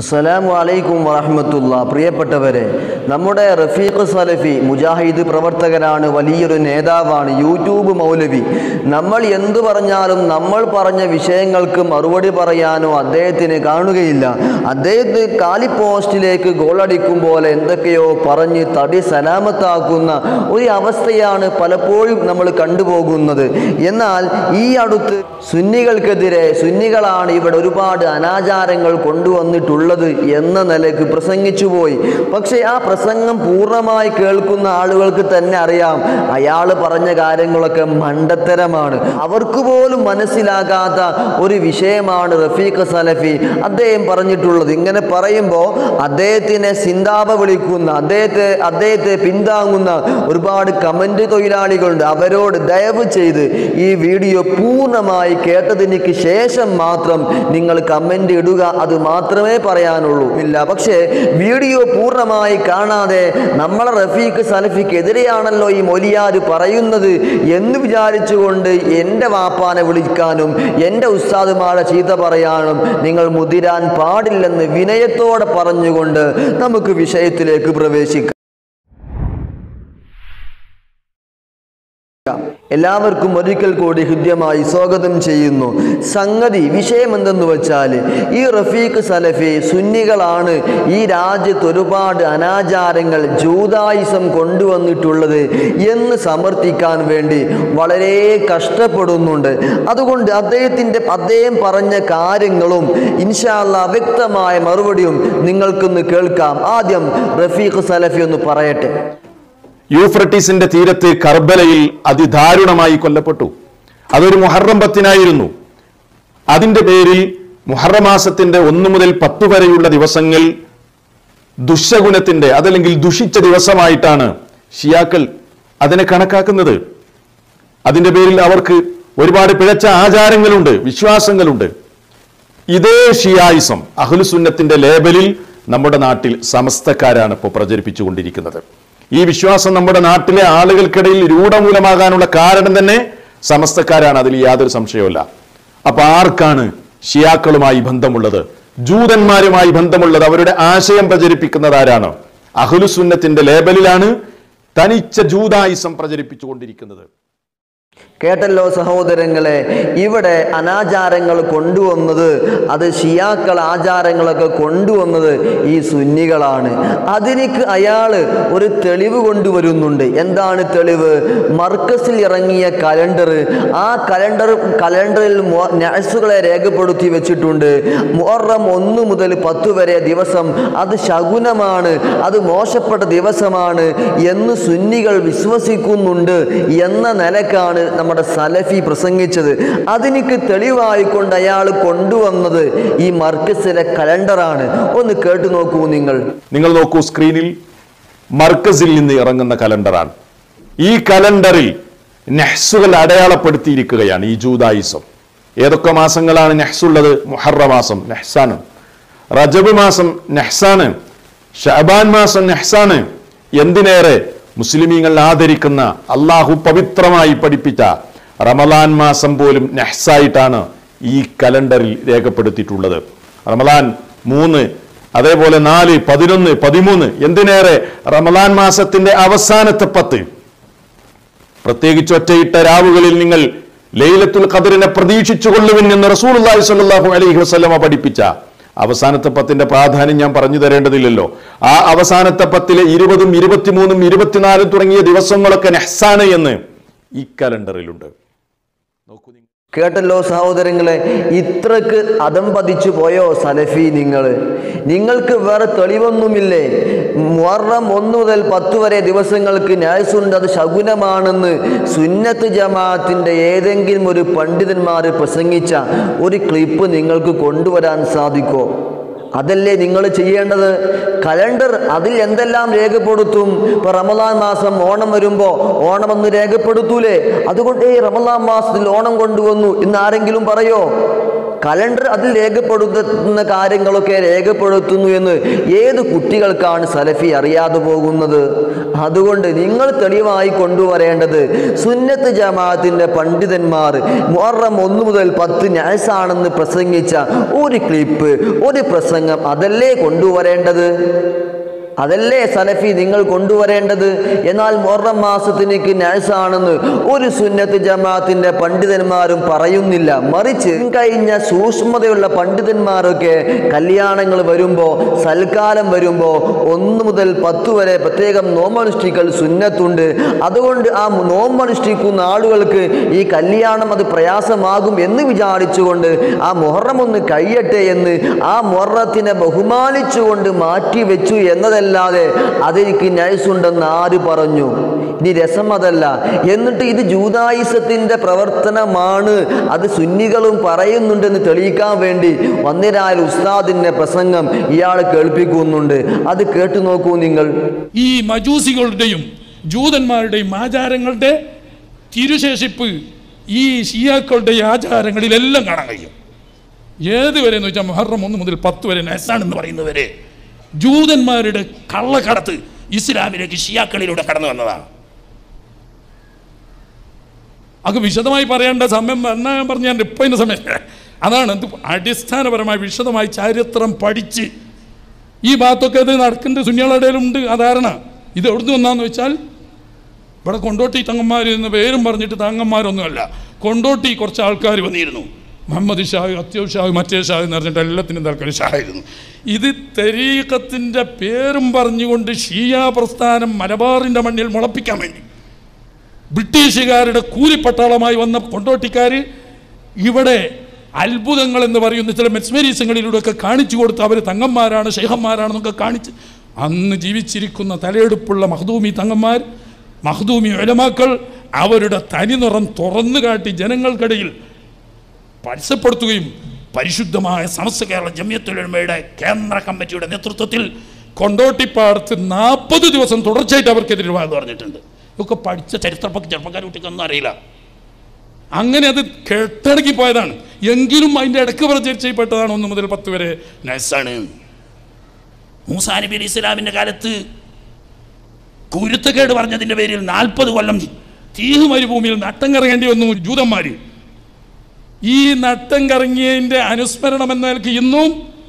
അസ്സലാമു അലൈക്കും വറഹമത്തുള്ള പ്രിയപ്പെട്ടവരെ നമ്മുടെ റഫീഖ് സലഫി മുജാഹിദ് പ്രവർത്തകനാണ് വലിയൊരു നേതാവാണ് യൂട്യൂബ് മൗലവി നമ്മൾ എന്തു പറഞ്ഞാലും നമ്മൾ പറഞ്ഞ വിഷയങ്ങൾക്ക് മറുപടി പറയാനോ അദ്ദേഹത്തിന് കാണുകയില്ല അദ്ദേഹത്തിന് കാലി പോസ്റ്റിലേക്ക് ഗോളടിക്കും പോലെ എന്തൊക്കെയോ പറഞ്ഞ് തടി സലാമത്താക്കുന്ന ഒരു അവസ്ഥയാണ് പലപ്പോഴും നമ്മൾ കണ്ടുപോകുന്നത് എന്നാൽ ഈ അടുത്ത് സുന്നികൾക്കെതിരെ സുന്നികളാണ് ഇവിടെ ഒരുപാട് അനാചാരങ്ങൾ കൊണ്ടുവന്നിട്ടുള്ളത് എന്ന നിലയ്ക്ക് പ്രസംഗിച്ചു പോയി പക്ഷേ ആ പ്രസംഗം പൂർണ്ണമായി കേൾക്കുന്ന ആളുകൾക്ക് തന്നെ അറിയാം അയാൾ പറഞ്ഞ കാര്യങ്ങളൊക്കെ മണ്ടത്തരമാണ് അവർക്ക് പോലും മനസ്സിലാകാത്ത ഒരു വിഷയമാണ് റഫീഖ് സലഫി അദ്ദേഹം പറഞ്ഞിട്ടുള്ളത് ഇങ്ങനെ പറയുമ്പോൾ അദ്ദേഹത്തിനെ സിന്താപ വിളിക്കുന്ന അദ്ദേഹത്തെ അദ്ദേഹത്തെ പിന്താങ്ങുന്ന ഒരുപാട് കമന്റ് തൊഴിലാളികളുണ്ട് അവരോട് ദയവ് ചെയ്ത് ഈ വീഡിയോ പൂർണ്ണമായി കേട്ടതിന് ശേഷം മാത്രം നിങ്ങൾ കമന്റ് ഇടുക അത് മാത്രമേ പറയാനുള്ളൂ ഇല്ല പക്ഷേ വീഡിയോ പൂർണ്ണമായി കാണാതെ നമ്മളെ റഫീഖ് സലഫിക്ക് എതിരെയാണല്ലോ ഈ മൊലിയാർ പറയുന്നത് എന്ന് വിചാരിച്ചുകൊണ്ട് എൻ്റെ വാപ്പാനെ വിളിക്കാനും എൻ്റെ ഉസ്താദുമാരെ ചീത്ത പറയാനും നിങ്ങൾ മുതിരാൻ പാടില്ലെന്ന് വിനയത്തോടെ പറഞ്ഞുകൊണ്ട് നമുക്ക് വിഷയത്തിലേക്ക് പ്രവേശിക്കാം എല്ലാവർക്കും ഒരിക്കൽ കൂടി ഹൃദ്യമായി സ്വാഗതം ചെയ്യുന്നു സംഗതി വിഷയം എന്തെന്ന് വെച്ചാൽ ഈ റഫീഖ് സലഫി സുന്നികളാണ് ഈ രാജ്യത്ത് ഒരുപാട് അനാചാരങ്ങൾ ജൂതായുസം കൊണ്ടുവന്നിട്ടുള്ളത് എന്ന് സമർത്ഥിക്കാൻ വേണ്ടി വളരെ കഷ്ടപ്പെടുന്നുണ്ട് അതുകൊണ്ട് അദ്ദേഹത്തിൻ്റെ അദ്ദേഹം പറഞ്ഞ കാര്യങ്ങളും ഇൻഷാല്ല വ്യക്തമായ മറുപടിയും നിങ്ങൾക്കൊന്ന് കേൾക്കാം ആദ്യം റഫീഖ് സലഫി ഒന്ന് പറയട്ടെ യൂഫ്രട്ടീസിന്റെ തീരത്ത് കർബലയിൽ അതിദാരുണമായി കൊല്ലപ്പെട്ടു അതൊരു മുഹറം പത്തിനായിരുന്നു അതിന്റെ പേരിൽ മുഹറം മാസത്തിന്റെ ഒന്നു മുതൽ പത്ത് വരെയുള്ള ദിവസങ്ങൾ ദുശഗുണത്തിന്റെ അതല്ലെങ്കിൽ ദുഷിച്ച ദിവസമായിട്ടാണ് ഷിയാക്കൾ അതിനെ കണക്കാക്കുന്നത് അതിന്റെ പേരിൽ അവർക്ക് ഒരുപാട് പിഴച്ച ആചാരങ്ങളുണ്ട് വിശ്വാസങ്ങളുണ്ട് ഇതേ ഷിയായിസം അഹ്ലുസുന്നത്തിന്റെ ലേബലിൽ നമ്മുടെ നാട്ടിൽ സമസ്തക്കാരാണ് ഇപ്പോൾ പ്രചരിപ്പിച്ചുകൊണ്ടിരിക്കുന്നത് ഈ വിശ്വാസം നമ്മുടെ നാട്ടിലെ ആളുകൾക്കിടയിൽ രൂഢമൂലമാകാനുള്ള കാരണം തന്നെ സമസ്തക്കാരാണ് അതിൽ യാതൊരു സംശയവുമില്ല അപ്പൊ ആർക്കാണ് ഷിയാക്കളുമായി ബന്ധമുള്ളത് ജൂതന്മാരുമായി ബന്ധമുള്ളത് അവരുടെ ആശയം പ്രചരിപ്പിക്കുന്നത് ആരാണ് അഹ്ലുസുന്നത്തിന്റെ ലേബലിലാണ് തനിച്ച ജൂതായിസം പ്രചരിപ്പിച്ചുകൊണ്ടിരിക്കുന്നത് കേട്ടല്ലോ സഹോദരങ്ങളെ ഇവിടെ അനാചാരങ്ങൾ കൊണ്ടുവന്നത് അത് ഷിയാക്കൾ ആചാരങ്ങളൊക്കെ കൊണ്ടുവന്നത് ഈ സുന്നികളാണ് അതിനിക്ക് അയാൾ ഒരു തെളിവ് കൊണ്ടുവരുന്നുണ്ട് എന്താണ് തെളിവ് മർക്കസിൽ ഇറങ്ങിയ കലണ്ടർ ആ കലണ്ടർ കലണ്ടറിൽ നഴ്സുകളെ രേഖപ്പെടുത്തി വെച്ചിട്ടുണ്ട് മുഹറം ഒന്ന് മുതൽ പത്ത് വരെ ദിവസം അത് ശകുനമാണ് അത് മോശപ്പെട്ട ദിവസമാണ് എന്ന് സുന്നികൾ വിശ്വസിക്കുന്നുണ്ട് എന്ന നിലക്കാണ് നമ്മുടെ സലഫി പ്രസംഗിച്ചത് അതിനിക്ക് തെളിവായിക്കൊണ്ട് അയാൾ കൊണ്ടുവന്നത് ഈ മർക്കസിലെ കലണ്ടറാണ് ഒന്ന് കേട്ടു നോക്കൂ നിങ്ങൾ നിങ്ങൾ നോക്കൂ സ്ക്രീനിൽ മർക്കസിൽ നിന്ന് ഇറങ്ങുന്ന കലണ്ടറാണ് ഈ കലണ്ടറിൽ നെഹ്സുകൾ അടയാളപ്പെടുത്തിയിരിക്കുകയാണ് ഈ ജൂതായിസം ഏതൊക്കെ മാസങ്ങളാണ് നെഹ്സുള്ളത് മുഹറ മാസം നെഹ്സാണ് റജബ് മാസം നെഹ്സാണ് ഷഹബാൻ മാസം നെഹ്സാണ് എന്തിനേറെ മുസ്ലിമീങ്ങൾ ആദരിക്കുന്ന അള്ളാഹു പവിത്രമായി പഠിപ്പിച്ച റമലാൻ മാസം പോലും നെഹ്സായിട്ടാണ് ഈ കലണ്ടറിൽ രേഖപ്പെടുത്തിയിട്ടുള്ളത് റമലാൻ മൂന്ന് അതേപോലെ നാല് പതിനൊന്ന് പതിമൂന്ന് എന്തിനേറെ റമലാൻ മാസത്തിന്റെ അവസാനത്തെ പത്ത് പ്രത്യേകിച്ച് ഒറ്റയിട്ട രാവുകളിൽ നിങ്ങൾ ലൈലത്തുൽ ഖദറിനെ പ്രതീക്ഷിച്ചു കൊള്ളുവിൻ എന്ന് റസൂലുള്ളാഹി സ്വല്ലല്ലാഹു അലൈഹി വസല്ലമ പഠിപ്പിച്ച അവസാനത്തെ പത്തിന്റെ പ്രാധാന്യം ഞാൻ പറഞ്ഞു തരേണ്ടതില്ലല്ലോ ആ അവസാനത്തെ പത്തിലെ ഇരുപതും ഇരുപത്തിമൂന്നും ഇരുപത്തിനാലും തുടങ്ങിയ ദിവസങ്ങളൊക്കെ നെഹ്സാണ് എന്ന് ഈ കലണ്ടറിലുണ്ട് നോക്കൂ നിങ്ങൾ. കേട്ടല്ലോ സഹോദരങ്ങളെ ഇത്രക്ക് അതം പതിച്ചു പോയോ സലഫി നിങ്ങൾ നിങ്ങൾക്ക് വേറെ തെളിവൊന്നുമില്ലേ മുഹറം ഒന്ന് മുതൽ പത്ത് വരെ ദിവസങ്ങൾക്ക് ന്യായസുണ്ട് അത് ശകുനമാണെന്ന് സുന്നത്ത് ജമാഅത്തിന്റെ ഏതെങ്കിലും ഒരു പണ്ഡിതന്മാർ പ്രസംഗിച്ച ഒരു ക്ലിപ്പ് നിങ്ങൾക്ക് കൊണ്ടുവരാൻ സാധിക്കോ അതല്ലേ നിങ്ങൾ ചെയ്യേണ്ടത് കലണ്ടർ അതിൽ എന്തെല്ലാം രേഖപ്പെടുത്തും ഇപ്പൊ റമദാൻ മാസം ഓണം വരുമ്പോ ഓണം ഒന്ന് രേഖപ്പെടുത്തൂലേ അതുകൊണ്ട് ഈ റമദാൻ മാസത്തിൽ ഓണം കൊണ്ടുവന്നു എന്ന് ആരെങ്കിലും പറയോ കലണ്ടർ അതിൽ രേഖപ്പെടുത്തുന്ന കാര്യങ്ങളൊക്കെ രേഖപ്പെടുത്തുന്നു എന്ന് ഏത് കുട്ടികൾക്കാണ് സലഫി അറിയാതെ പോകുന്നത് അതുകൊണ്ട് നിങ്ങൾ തെളിവായി കൊണ്ടുവരേണ്ടത് സുന്നത്ത് ജമാഅത്തിന്റെ പണ്ഡിതന്മാർ മുഹറം ഒന്ന് മുതൽ പത്ത് ഞാസാണെന്ന് പ്രസംഗിച്ച ഒരു ക്ലിപ്പ് ഒരു പ്രസംഗം അതല്ലേ കൊണ്ടുവരേണ്ടത് അതല്ലേ സലഫി നിങ്ങൾ കൊണ്ടുവരേണ്ടത് എന്നാൽ മൊറം മാസത്തിനേക്ക് നാഴ്സാണെന്ന് ഒരു സുന്നത്ത് ജമാഅത്തിന്റെ പണ്ഡിതന്മാരും പറയുന്നില്ല മറിച്ച് കഴിഞ്ഞ സൂക്ഷ്മതയുള്ള പണ്ഡിതന്മാരൊക്കെ കല്യാണങ്ങൾ വരുമ്പോൾ സൽക്കാലം വരുമ്പോൾ ഒന്ന് മുതൽ പത്ത് വരെ പ്രത്യേകം നോമനുഷ്ഠിക്കൽ സുന്നത്തുണ്ട് അതുകൊണ്ട് ആ നോമനുഷ്ഠിക്കുന്ന ആളുകൾക്ക് ഈ കല്യാണം അത് പ്രയാസമാകും എന്ന് വിചാരിച്ചുകൊണ്ട് ആ മുഹറം ഒന്ന് കഴിയട്ടെ എന്ന് ആ മുഹറത്തിനെ ബഹുമാനിച്ചുകൊണ്ട് മാറ്റി വെച്ചു എന്നതല്ലാതെ അതെനിക്ക് നൈസുണ്ടെന്ന് ആര് പറഞ്ഞു ഇനി രസം അതല്ല എന്നിട്ട് ഇത് ജൂതായുസത്തിന്റെ പ്രവർത്തനമാണ് അത് സുന്നികളും പറയുന്നുണ്ടെന്ന് തെളിയിക്കാൻ വേണ്ടി വന്നിരായ ഉസ്താദിന്റെ പ്രസംഗം ഇയാൾ കേൾപ്പിക്കുന്നുണ്ട് അത് കേട്ടു നോക്കൂ നിങ്ങൾ ഈ മജൂസികളുടെയും ജൂതന്മാരുടെയും ആചാരങ്ങളുടെ തിരുശേഷിപ്പ് ഈ ഷിയാക്കളുടെ ആചാരങ്ങളിലെല്ലാം കാണാൻ കഴിയും ഏതുവരെ എന്ന് വെച്ചാൽ മുഹറം ഒന്ന് മുതൽ പത്ത് വരെ നെസാണെന്ന് പറയുന്നവരെ ജൂതന്മാരുടെ കള്ളക്കടത്ത് ഇസ്ലാമിലേക്ക് ഷിയാക്കളിലൂടെ കടന്നു വന്നതാണ് അത് വിശദമായി പറയേണ്ട സമയം എന്നാ ഞാൻ പറഞ്ഞ ഇപ്പം ഇതിൻ്റെ സമയം അതാണ് ഇത് അടിസ്ഥാനപരമായി വിശദമായി ചരിത്രം പഠിച്ച് ഈ ഭാഗത്തൊക്കെ ഇത് നടക്കുന്ന സുന്യാളുടെ ഉണ്ട് ആ ധാരണ ഇത് എവിടുന്ന് വന്നാന്ന് വെച്ചാൽ ഇവിടെ കൊണ്ടോട്ടി തങ്ങന്മാർ എന്ന പേരും പറഞ്ഞിട്ട് തങ്ങന്മാരൊന്നുമല്ല കൊണ്ടോട്ടി കുറച്ച് ആൾക്കാർ വന്നിരുന്നു മുഹമ്മദ് ഷാഹ് അത്യാവശ്യ ഷാഹ് മറ്റേ ഷാഹ് എന്ന് പറഞ്ഞിട്ട് എല്ലാത്തിനും തൽക്കാലം ഷാഹായിരുന്നു ഇത് തെരീക്കത്തിൻ്റെ പേരും പറഞ്ഞുകൊണ്ട് ഷിയ പ്രസ്ഥാനം മലബാറിൻ്റെ മണ്ണിൽ മുളപ്പിക്കാൻ വേണ്ടി ബ്രിട്ടീഷുകാരുടെ കൂലിപ്പട്ടാളമായി വന്ന കൊണ്ടോട്ടിക്കാർ ഇവിടെ അത്ഭുതങ്ങൾ എന്ന് പറയുന്ന ചില മെസ്മരീസങ്ങളിലൂടെയൊക്കെ കാണിച്ചു കൊടുത്ത് അവർ തങ്ങന്മാരാണ് ഷെയ്ഹന്മാരാണെന്നൊക്കെ കാണിച്ച് അന്ന് ജീവിച്ചിരിക്കുന്ന തലയെടുപ്പുള്ള മഹദൂമി തങ്ങന്മാർ മഹദൂമി ഒലമാക്കൾ അവരുടെ തനിനിറം തുറന്നു കാട്ടി ജനങ്ങൾക്കിടയിൽ പരസ്യപ്പെടുത്തുകയും പരിശുദ്ധമായ സമസ്ത കേരള ജമ്യത്തുലമയുടെ കേന്ദ്ര കമ്മിറ്റിയുടെ നേതൃത്വത്തിൽ കൊണ്ടോട്ടിപ്പാടത്ത് നാൽപ്പത് ദിവസം തുടർച്ചയായിട്ട് അവർക്കെതിരെ വാദം പറഞ്ഞിട്ടുണ്ട് ഇതൊക്കെ പഠിച്ച ചരിത്രപ്പറ്റി ചെറുപ്പക്കാർ കുട്ടിക്കൊന്നും അറിയില്ല അങ്ങനെ അത് കെട്ടടക്കി പോയതാണ് എങ്കിലും അതിൻ്റെ ഇടയ്ക്ക് പ്രചരിച്ചപ്പെട്ടതാണ് ഒന്ന് മുതൽ പത്ത് വരെ നൈസാണ് മൂസാ നബി അലി ഇസ്ലാമിൻ്റെ കാലത്ത് കുരുത്തക്കേട് പറഞ്ഞതിൻ്റെ പേരിൽ നാൽപ്പത് കൊല്ലം തീഹ് മരുഭൂമിയിൽ നട്ടം കറങ്ങേണ്ടി വന്നു ജൂതന്മാർ ഈ നട്ടം കറങ്ങിയതിൻ്റെ അനുസ്മരണം എന്ന നിലയ്ക്ക് ഇന്നും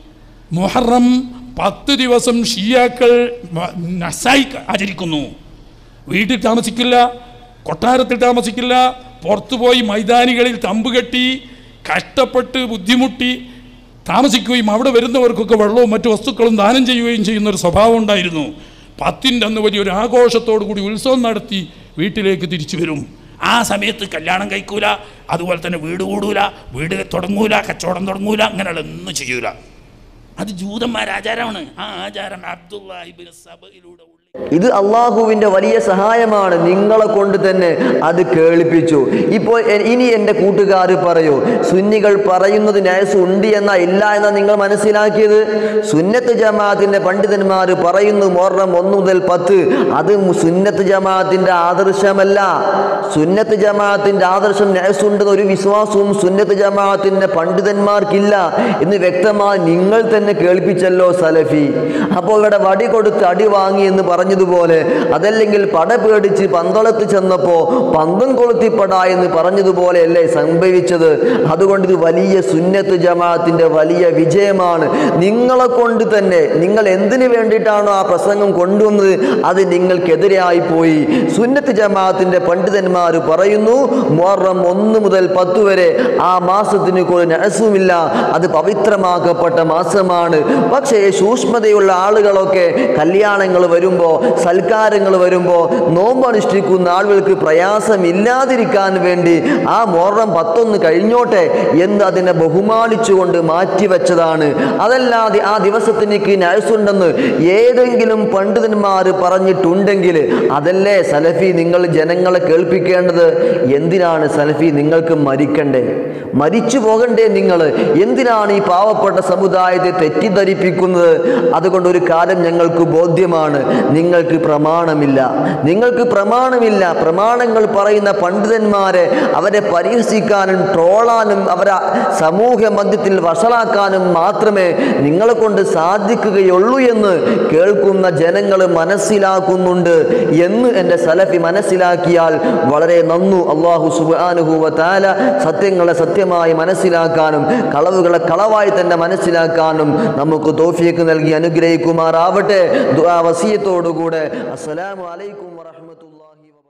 മുഹറം പത്ത് ദിവസം ഷിയാക്കൾ മ- നസായി ആചരിക്കുന്നു വീട്ടിൽ താമസിക്കില്ല കൊട്ടാരത്തിൽ താമസിക്കില്ല പുറത്തുപോയി മൈതാനികളിൽ തമ്പ് കെട്ടി കഷ്ടപ്പെട്ട് ബുദ്ധിമുട്ടി താമസിക്കുകയും അവിടെ വരുന്നവർക്കൊക്കെ വെള്ളവും മറ്റു വസ്തുക്കളും ദാനം ചെയ്യുകയും ചെയ്യുന്ന ഒരു സ്വഭാവം ഉണ്ടായിരുന്നു പത്തിൻ്റെ അന്ന് വലിയൊരു ആഘോഷത്തോടു കൂടി ഉത്സവം നടത്തി വീട്ടിലേക്ക് തിരിച്ചു വരും ആ സമയത്ത് കല്യാണം കഴിക്കൂല അതുപോലെ തന്നെ വീട് കൂടൂല വീട് തുടങ്ങൂല കച്ചവടം തുടങ്ങൂല അങ്ങനെയുള്ള ഒന്നും ചെയ്യൂല അത് ജൂതന്മാർ ആചാരമാണ് ആ ആചാരം അബ്ദുല്ലാഹിബിൻ സബയിലൂടെ ഉള്ളി ഇത് അള്ളാഹുവിൻ്റെ വലിയ സഹായമാണ് നിങ്ങളെ കൊണ്ട് തന്നെ അത് കേൾപ്പിച്ചു ഇപ്പോൾ എ- ഇനി എൻ്റെ കൂട്ടുകാർ പറയൂ സുന്നികൾ പറയുന്നത് നയസ് ഉണ്ട് എന്നാ ഇല്ല എന്നാ നിങ്ങൾ മനസ്സിലാക്കിയത് സുന്നത്ത് ജമാഅത്തിൻ്റെ പണ്ഡിതന്മാർ പറയുന്നു മോർണം ഒന്ന് മുതൽ പത്ത് അത് മു- സുന്നത്ത് ജമാഅത്തിൻ്റെ ആദർശമല്ല സുന്നത്ത് ജമാഅത്തിൻ്റെ ആദർശം നയസ് ഉണ്ടെന്ന് ഒരു വിശ്വാസവും സുന്നത്ത് ജമാഅത്തിൻ്റെ പണ്ഡിതന്മാർക്കില്ല എന്ന് വ്യക്തമായി നിങ്ങൾ തന്നെ കേൾപ്പിച്ചല്ലോ സലഫി അപ്പോൾ ഇവിടെ വടി കൊടുത്ത് അടി വാങ്ങി എന്ന് പറഞ്ഞതുപോലെ അതല്ലെങ്കിൽ പട പേടിച്ച് പന്തളത്ത് ചെന്നപ്പോൾ പന്തം കൊളുത്തിപ്പട എന്ന് പറഞ്ഞതുപോലെയല്ലേ സംഭവിച്ചത് അതുകൊണ്ട് ഇത് വലിയ സുന്നത്ത് ജമാഅത്തിന്റെ വലിയ വിജയമാണ് നിങ്ങളെ കൊണ്ട് തന്നെ നിങ്ങൾ എന്തിനു വേണ്ടിയിട്ടാണോ ആ പ്രസംഗം കൊണ്ടുവന്നത് അത് നിങ്ങൾക്കെതിരായി പോയി സുന്നത്ത് ജമാഅത്തിന്റെ പണ്ഡിതന്മാർ പറയുന്നു മുഹറം ഒന്ന് മുതൽ പത്ത് വരെ ആ മാസത്തിന് ഒരു നഴസുമില്ല അത് പവിത്രമാക്കപ്പെട്ട മാസമാണ് പക്ഷേ സൂക്ഷ്മതയുള്ള ആളുകളൊക്കെ കല്യാണങ്ങൾ വരുമ്പോൾ സൽക്കാരങ്ങൾ വരുമ്പോൾ നോമ്പ് അനുഷ്ഠിക്കുന്ന ആളുകൾക്ക് പ്രയാസമില്ലാതിരിക്കാൻ വേണ്ടി ആ മുഹറം പത്തൊന്ന് കഴിഞ്ഞോട്ടെ എന്ന് അതിനെ ബഹുമാനിച്ചുകൊണ്ട് മാറ്റിവെച്ചതാണ് അതല്ലാതെ ആ ദിവസത്തിനേക്ക് നഴ്സുണ്ടെന്ന് ഏതെങ്കിലും പണ്ഡിതന്മാർ പറഞ്ഞിട്ടുണ്ടെങ്കിൽ അതല്ലേ സലഫി നിങ്ങൾ ജനങ്ങളെ കേൾപ്പിക്കേണ്ടത് എന്തിനാണ് സലഫി നിങ്ങൾക്ക് മരിക്കണ്ടേ മരിച്ചു പോകണ്ടേ നിങ്ങൾ എന്തിനാണ് ഈ പാവപ്പെട്ട സമുദായത്തെ തെറ്റിദ്ധരിപ്പിക്കുന്നത് അതുകൊണ്ട് ഒരു കാര്യം ഞങ്ങൾക്ക് ബോധ്യമാണ് നിങ്ങൾക്ക് പ്രമാണമില്ല നിങ്ങൾക്ക് പ്രമാണമില്ല പ്രമാണങ്ങൾ പറയുന്ന പണ്ഡിതന്മാരെ അവരെ പരിഹസിക്കാനും ട്രോളാനും അവരെ സമൂഹ മധ്യത്തിൽ വഷളാക്കാനും മാത്രമേ നിങ്ങളെ കൊണ്ട് സാധിക്കുകയുള്ളൂ എന്ന് കേൾക്കുന്ന ജനങ്ങൾ മനസ്സിലാക്കുന്നുണ്ട് എന്ന് എൻ്റെ സലഫി മനസ്സിലാക്കിയാൽ വളരെ നന്നു അള്ളാഹു സുബാനുഹൂവ താല സത്യങ്ങളെ സത്യമായി മനസ്സിലാക്കാനും കളവുകളെ കളവായി തന്നെ മനസ്സിലാക്കാനും നമുക്ക് തോഫിയൊക്കെ നൽകി അനുഗ്രഹിക്കുമാറാവട്ടെ ദുആ വസിയത്തോടുകൂടെ അസ്സലാമു അലൈക്കും വറഹ്മത്തുള്ളാഹി വ